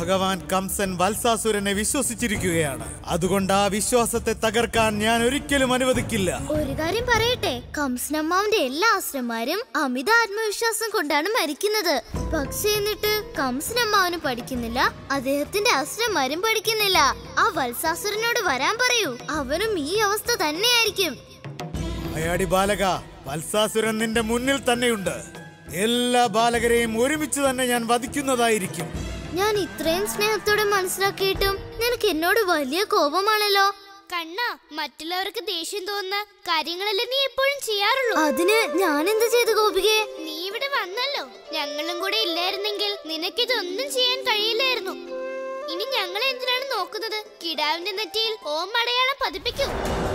ഭഗവാൻ കംസൻ വത്സാസുരനെ വിശ്വസിച്ചിരിക്കുകയാണ് അതുകൊണ്ട് ആ വിശ്വാസത്തെ തകർക്കാൻ ഞാൻ ഒരിക്കലും അനുവദിക്കില്ല ഒരു കാര്യം പറയട്ടെ കംസനമ്മാവിന്റെ എല്ലാ ആശ്രമാരും അമിത ആത്മവിശ്വാസം കൊണ്ടാണ് മരിക്കുന്നത് പക്ഷെ എന്നിട്ട് കംസനമ്മാവനും പഠിക്കുന്നില്ല അദ്ദേഹത്തിന്റെ ആശ്രമാരും പഠിക്കുന്നില്ല ആ വത്സാസുരനോട് വരാൻ പറയൂ അവനും ഈ അവസ്ഥ തന്നെയായിരിക്കും അയാടി ബാലക വത്സാസുരൻ നിന്റെ മുന്നിൽ തന്നെയുണ്ട് എല്ലാ ബാലകരെയും ഒരുമിച്ച് തന്നെ ഞാൻ വധിക്കുന്നതായിരിക്കും ഞാൻ ഇത്രയും സ്നേഹത്തോടെ മനസ്സിലാക്കിയിട്ടും നിനക്ക് എന്നോട് വലിയ കോപമാണല്ലോ കണ്ണ മറ്റുള്ളവർക്ക് ദേഷ്യം തോന്നുന്ന കാര്യങ്ങളല്ലേ നീ എപ്പോഴും ചെയ്യാറുള്ളൂ അതിന് ഞാൻ എന്ത് ചെയ്തു ഗോപികയെ നീ ഇവിടെ വന്നല്ലോ ഞങ്ങളും കൂടെ ഇല്ലായിരുന്നെങ്കിൽ നിനക്കിതൊന്നും ചെയ്യാൻ കഴിയില്ലായിരുന്നു ഇനി ഞങ്ങൾ എന്തിനാണ് നോക്കുന്നത് കിടാവിന്റെ നെറ്റിയിൽ ഓം അടയാളം പതിപ്പിക്കൂ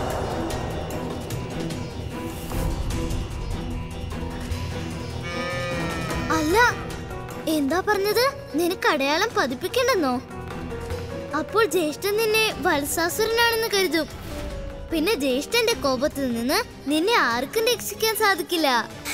അല്ല എന്താ പറഞ്ഞത് നിനക്ക് അടയാളം പതിപ്പിക്കണ്ടെന്നോ അപ്പോൾ ജ്യേഷ്ഠൻ നിന്നെ വത്സാസുരനാണെന്ന് കരുതും പിന്നെ ജ്യേഷ്ഠന്റെ കോപത്തിൽ നിന്ന് നിന്നെ ആർക്കും രക്ഷിക്കാൻ സാധിക്കില്ല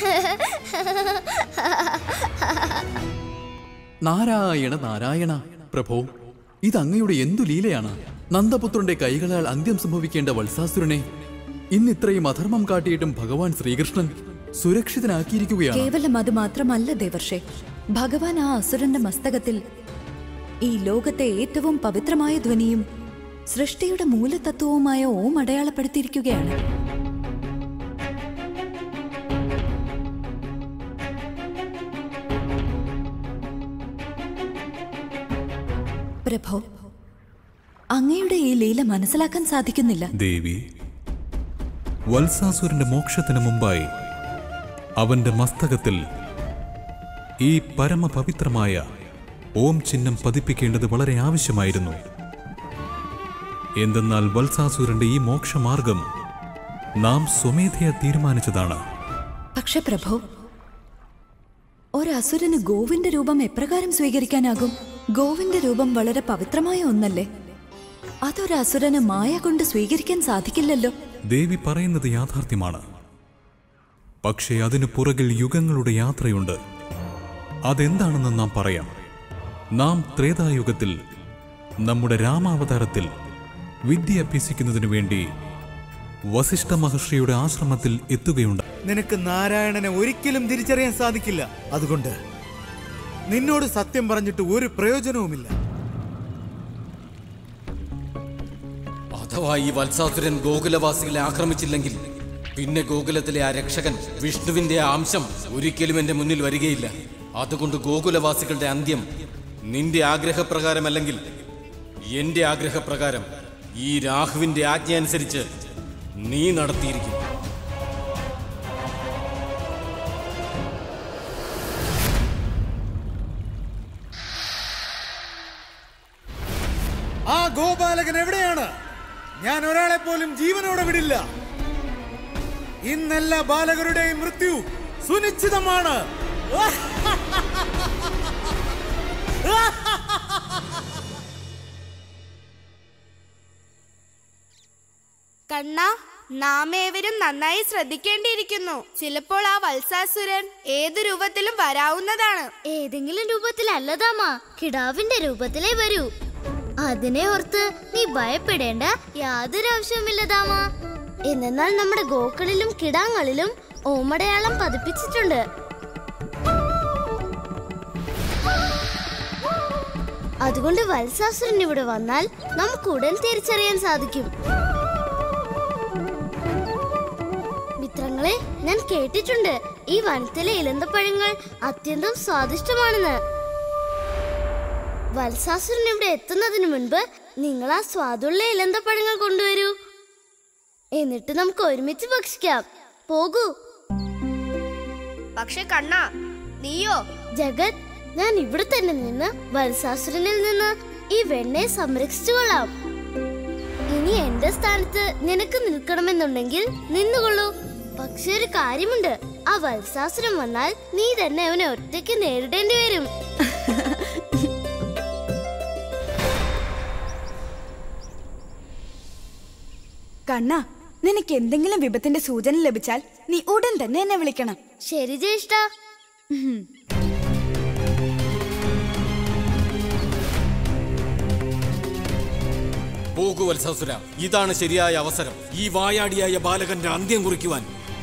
നാരായണ നാരായണ പ്രഭോ ഇത് അങ്ങയുടെ എന്തു ലീലയാണ് നന്ദപുത്രന്റെ കൈകളാൽ അന്ത്യം സംഭവിക്കേണ്ട വത്സാസുരനെ ഇന്ന് ഇത്രയും അധർമ്മം കാട്ടിയിട്ടും ഭഗവാൻ ശ്രീകൃഷ്ണൻ സുരക്ഷിതനാക്കിയിരിക്കുകയാണ് കേവലം അത് മാത്രമല്ല ദേവർഷെ ഭഗവാൻ ആ അസുരന്റെ മസ്തകത്തിൽ ഈ ലോകത്തെ ഏറ്റവും പവിത്രമായ ധ്വനിയും സൃഷ്ടിയുടെ മൂലതത്വവുമായ ഓം അടയാളപ്പെടുത്തിയിരിക്കുകയാണ് പ്രഭോ അങ്ങയുടെ ഈ ലീല മനസ്സിലാക്കാൻ സാധിക്കുന്നില്ല ദേവി വത്സാസുരന്റെ മോക്ഷത്തിന് മുമ്പായി അവന്റെ മസ്തകത്തിൽ ഈ പരമപവിത്രമായ ഓം ചിഹ്നം പതിപ്പിക്കേണ്ടത് വളരെ ആവശ്യമായിരുന്നു എന്തെന്നാൽ വത്സാസുരന്റെ ഈ മോക്ഷമാർഗം നാം സ്വമേധയാ തീരുമാനിച്ചതാണ് പക്ഷെ പ്രഭു ഒരസുരന് ഗോവിന്റെ രൂപം എപ്രകാരം സ്വീകരിക്കാനാകും ഗോവിന്റെ രൂപം വളരെ പവിത്രമായ ഒന്നല്ലേ അതൊരസുരന് മായ കൊണ്ട് സ്വീകരിക്കാൻ സാധിക്കില്ലല്ലോ ദേവി പറയുന്നത് യാഥാർത്ഥ്യമാണ് പക്ഷേ അതിനു പുറകിൽ യുഗങ്ങളുടെ യാത്രയുണ്ട് അതെന്താണെന്ന് നാം പറയാം നാം ത്രേതായുഗത്തിൽ നമ്മുടെ രാമാവതാരത്തിൽ വിദ്യ അഭ്യസിക്കുന്നതിനു വേണ്ടി വസിഷ്ഠ മഹർഷിയുടെ ആശ്രമത്തിൽ എത്തുകയുണ്ട് നിനക്ക് നാരായണനെ ഒരിക്കലും തിരിച്ചറിയാൻ സാധിക്കില്ല അതുകൊണ്ട് നിന്നോട് സത്യം പറഞ്ഞിട്ട് ഒരു പ്രയോജനവുമില്ല അഥവാ ഈ വത്സാസുരൻ ഗോകുലവാസികളെ ആക്രമിച്ചില്ലെങ്കിൽ പിന്നെ ഗോകുലത്തിലെ ആ രക്ഷകൻ വിഷ്ണുവിന്റെ ആ അംശം ഒരിക്കലും എന്റെ മുന്നിൽ വരികയില്ല അതുകൊണ്ട് ഗോകുലവാസികളുടെ അന്ത്യം നിന്റെ ആഗ്രഹപ്രകാരമല്ലെങ്കിൽ എന്റെ ആഗ്രഹപ്രകാരം ഈ രാഹുവിന്റെ ആജ്ഞ അനുസരിച്ച് നീ നടത്തിയിരിക്കും ആ ഗോപാലകൻ എവിടെയാണ് ഞാൻ ഒരാളെ പോലും ജീവനോടെ വിടില്ല ഇന്നെല്ലാ ബാലകരുടെയും മൃത്യു സുനിശ്ചിതമാണ് കണ്ണ നാം ഏവരും നന്നായി ശ്രദ്ധിക്കേണ്ടിയിരിക്കുന്നു ചിലപ്പോൾ ആ വത്സാസുരൻ ഏതു രൂപത്തിലും വരാവുന്നതാണ് ഏതെങ്കിലും രൂപത്തിലല്ലതാമാ കിടാവിന്റെ രൂപത്തിലേ വരൂ അതിനെ ഓർത്ത് നീ ഭയപ്പെടേണ്ട യാതൊരു ആവശ്യവുമില്ലതാമാ എന്നാൽ നമ്മുടെ ഗോക്കളിലും കിടാങ്ങളിലും ഓമടയാളം പതിപ്പിച്ചിട്ടുണ്ട് അതുകൊണ്ട് വത്സാസുരൻ ഇവിടെ വന്നാൽ നമുക്ക് ഉടൻ തിരിച്ചറിയാൻ സാധിക്കും മിത്രങ്ങളെ ഞാൻ കേട്ടിട്ടുണ്ട് ഈ വനത്തിലെ ഇലന്തപ്പഴങ്ങൾ അത്യന്തം സ്വാദിഷ്ടമാണെന്ന് വത്സാസുരൻ ഇവിടെ എത്തുന്നതിന് മുൻപ് നിങ്ങൾ ആ സ്വാദുള്ള ഇലന്തപ്പഴങ്ങൾ കൊണ്ടുവരൂ എന്നിട്ട് നമുക്ക് ഒരുമിച്ച് ഭക്ഷിക്കാം പോകൂ പക്ഷെ കണ്ണ നീയോ ജഗത് ഞാൻ ഇവിടെ തന്നെ നിന്ന് വത്സാസുരനിൽ നിന്ന് ഈ വെണ്ണയെ സംരക്ഷിച്ചു കൊള്ളാം ഇനി എന്റെ സ്ഥാനത്ത് നിനക്ക് നിൽക്കണമെന്നുണ്ടെങ്കിൽ നിന്നുകൊള്ളൂ പക്ഷെ ഒരു കാര്യമുണ്ട് ആ വത്സാസുരം വന്നാൽ നീ തന്നെ അവനെ ഒറ്റയ്ക്ക് നേരിടേണ്ടി വരും കണ്ണ നിനക്ക് എന്തെങ്കിലും വിപത്തിന്റെ സൂചന ലഭിച്ചാൽ നീ ഉടൻ തന്നെ എന്നെ വിളിക്കണം ശരി ജ്യേഷ്ഠ പോകൂ വത്സാസുര ഇതാണ് ശരിയായ അവസരം ഈ വായാടിയായ ബാലകന്റെ അന്ത്യം കുറിക്കുവാൻ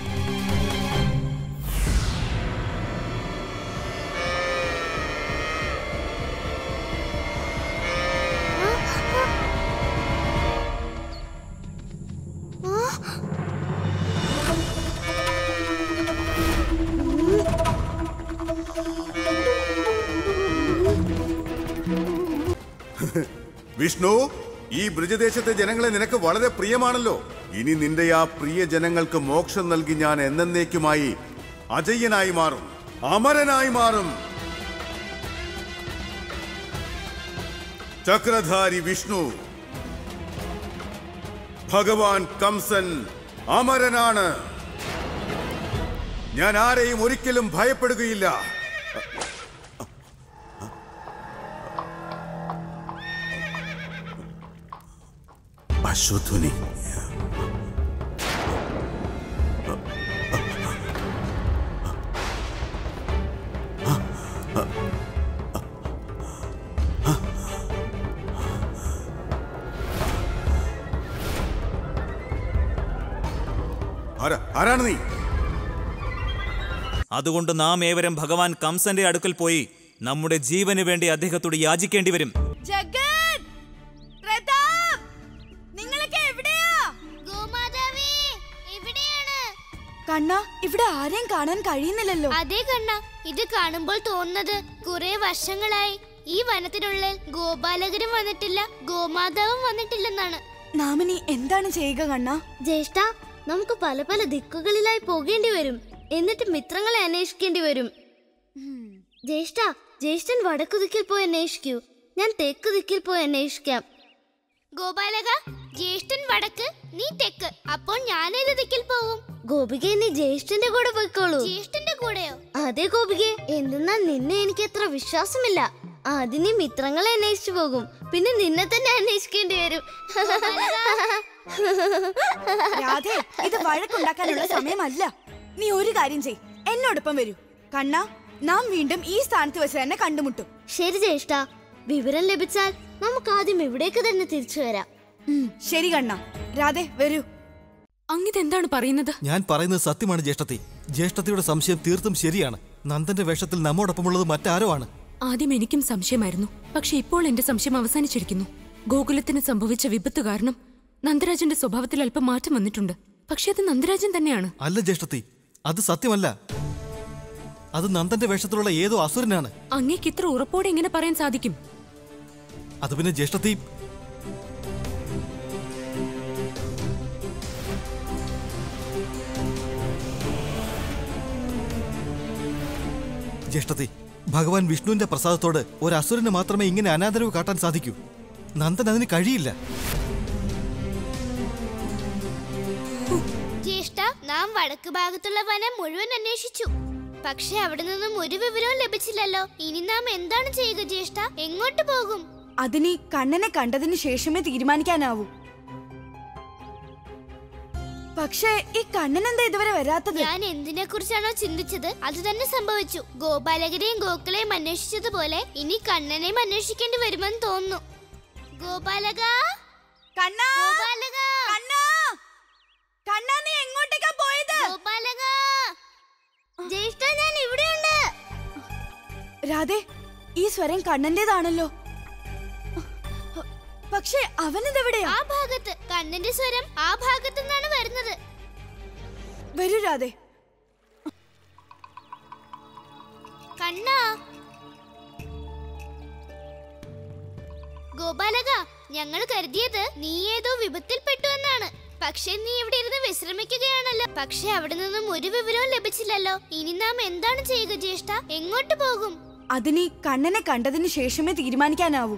വിഷ്ണു ഈ ബ്രജദേശത്തെ ജനങ്ങളെ നിനക്ക് വളരെ പ്രിയമാണല്ലോ ഇനി നിന്റെ ആ പ്രിയ ജനങ്ങൾക്ക് മോക്ഷം നൽകി ഞാൻ എന്നേക്കുമായി അജയ്യനായി മാറും അമരനായി മാറും ചക്രധാരി വിഷ്ണു ഭഗവാൻ കംസൻ അമരനാണ് ഞാൻ ആരെയും ഒരിക്കലും ഭയപ്പെടുകയില്ല അശ്വധ്വനി ആരാ- ആരാണ് നീ അതുകൊണ്ട് നാം ഏവരും ഭഗവാൻ കംസന്റെ അടുക്കൽ പോയി നമ്മുടെ ജീവന് വേണ്ടി അദ്ദേഹത്തോട് യാചിക്കേണ്ടി വരും ജഗത് പ്രതാപ് നിങ്ങളൊക്കെ എവിടെയാ ഗോമാതാവേ എവിടെയാണ് കണ്ണ ഇവിടെ ആരെയും കാണാൻ കഴിയുന്നില്ലല്ലോ അതേ കണ്ണ ഇത് കാണുമ്പോൾ തോന്നുന്നത് കുറെ വർഷങ്ങളായി ഈ വനത്തിനുള്ളിൽ ഗോപാലകരും വന്നിട്ടില്ല ഗോമാതാവും വന്നിട്ടില്ലെന്നാണ് നാം ഇനി എന്താണ് ചെയ്യുക കണ്ണ ജ്യേഷ്ഠ നമുക്ക് പല പല ദിക്കുകളിലായി പോകേണ്ടി വരും എന്നിട്ട് മിത്രങ്ങളെ അന്വേഷിക്കേണ്ടി വരും ജ്യേഷ്ഠ ജ്യേഷ്ഠൻ വടക്കു ദിക്കിൽ പോയി അന്വേഷിക്കൂ ഞാൻ തെക്കു ദിക്കിൽ പോയി അന്വേഷിക്കാം ഗോപാലക ജ്യേഷ്ഠൻ വടക്ക് നീ തെക്ക് അപ്പോൾ ഞാനേത് ദിക്കിൽ പോവും ഗോപികെ നീ ജ്യേഷ്ഠന്റെ കൂടെ പോയിക്കോളൂ ജ്യേഷ്ഠന്റെ കൂടെയോ അതെ ഗോപികെ എന്തെന്നാൽ നിന്നെ എനിക്ക് അത്ര വിശ്വാസമില്ല ആദ്യം നീ മിത്രങ്ങളെ അന്വേഷിച്ചു പോകും പിന്നെ നിന്നെ തന്നെ അന്വേഷിക്കേണ്ടി വരും രാധേ ഇത് വഴക്കുണ്ടാക്കാനുള്ള സമയമല്ല നീ ഒരു കാര്യം ചെയ് എന്നോടൊപ്പം വരൂ കണ്ണ നാം വീണ്ടും ഈ സ്ഥാനത്ത് വെച്ച് തന്നെ കണ്ടുമുട്ടും ശരി ജ്യേഷ്ഠ വിവരം ലഭിച്ചാൽ നമുക്ക് ആദ്യം ഇവിടേക്ക് തന്നെ തിരിച്ചു വരാം ഉം, ശരി കണ്ണ രാധേ വരൂ അങ്ങിതെന്താണ് പറയുന്നത് ഞാൻ പറയുന്നത് സത്യമാണ് ജ്യേഷ്ഠത്തി ജ്യേഷ്ഠത്തിയുടെ സംശയം തീർത്തും ശരിയാണ് നന്ദന്റെ വേഷത്തിൽ നമ്മോടൊപ്പമുള്ളത് മറ്റാരോ ആണ് ആദ്യം എനിക്കും സംശയമായിരുന്നു പക്ഷെ ഇപ്പോൾ എന്റെ സംശയം അവസാനിച്ചിരിക്കുന്നു ഗോകുലത്തിന് സംഭവിച്ച വിപത്ത് കാരണം നന്ദരാജന്റെ സ്വഭാവത്തിൽ അല്പം മാറ്റം വന്നിട്ടുണ്ട് പക്ഷെ അത് നന്ദരാജൻ തന്നെയാണ് അല്ല ജ്യേഷ്ഠത്തി അത് സത്യമല്ല അത് നന്ദന്റെ വേഷത്തിലുള്ള ഏതോ അസുരനാണ് അങ്ങേക്ക് ഇത്ര ഉറപ്പോടെ എങ്ങനെ പറയാൻ സാധിക്കും അത് പിന്നെ ജ്യേഷ്ഠത്തി ജ്യേഷ്ഠത്തി ഭഗവാൻ വിഷ്ണുവിന്റെ പ്രസാദത്തോട് ഒരു അസുരന് മാത്രമേ ഇങ്ങനെ അനാദരവ് കാട്ടാൻ സാധിക്കൂ നന്ദൻ അതിന് കഴിയില്ല ജ്യേഷ്ഠ നാം വടക്ക് ഭാഗത്തുള്ള വനം മുഴുവൻ അന്വേഷിച്ചു പക്ഷെ അവിടെ നിന്നും ഒരു വിവരവും ലഭിച്ചില്ലല്ലോ ഇനി നാം എന്താണ് ചെയ്യുക ജ്യേഷ്ഠ എങ്ങോട്ട് പോകും അതിനി കണ്ണനെ കണ്ടതിന് ശേഷമേ തീരുമാനിക്കാനാവൂ പക്ഷേ ഈ കണ്ണൻ എന്താ ഇതുവരെ വരാത്തത് ഞാൻ എന്തിനെ കുറിച്ചാണോ ചിന്തിച്ചത് അത് തന്നെ സംഭവിച്ചു ഗോപാലകരെയും ഗോക്കളെയും അന്വേഷിച്ചതുപോലെ ഇനി കണ്ണനെയും അന്വേഷിക്കേണ്ടി വരുമെന്ന് തോന്നുന്നു ഗോപാലക കണ്ണാ ഗോപാലക കണ്ണാ കണ്ണാ നീ എങ്ങോട്ടേക്കാ പോയത് ഗോപാലക ജ്യേഷ്ഠ ഞാൻ ഇവിടെയുണ്ട് രാധേ ഈ സ്വരം കണ്ണന്റേതാണല്ലോ പക്ഷേ അവനിതെവിടെയാ ആ ഭാഗത്ത് കണ്ണന്റെ സ്വരം ആ ഭാഗത്തു നിന്നാണ് വരുന്നത് വരൂ രാധേ കണ്ണാ ഗോപാലക ഞങ്ങൾ കരുതിയത് നീ ഏതോ വിപത്തിൽപ്പെട്ടു എന്നാണ് പക്ഷെ നീ ഇവിടെ ഇരുന്ന് വിശ്രമിക്കുകയാണല്ലോ പക്ഷെ അവിടെ നിന്നും ഒരു വിവരവും ലഭിച്ചില്ലല്ലോ ഇനി നാം എന്താണ് ചെയ്യുക ജ്യേഷ്ഠ എങ്ങോട്ട് പോകും അതിനി കണ്ണനെ കണ്ടതിന് ശേഷമേ തീരുമാനിക്കാനാവൂ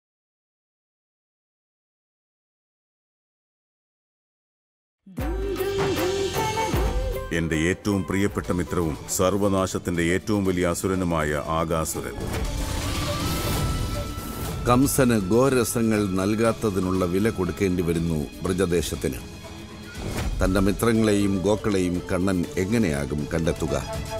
എന്റെ ഏറ്റവും പ്രിയപ്പെട്ട മിത്രവും സർവനാശത്തിന്റെ ഏറ്റവും വലിയ അസുരനുമായ ആകാസുരൻ കംസന് ഗോരസങ്ങൾ നൽകാത്തതിനുള്ള വില കൊടുക്കേണ്ടി വരുന്നു ബ്രജദേശത്തിന് തന്റെ മിത്രങ്ങളെയും ഗോക്കളെയും കണ്ണൻ എങ്ങനെയാകും കണ്ടെത്തുക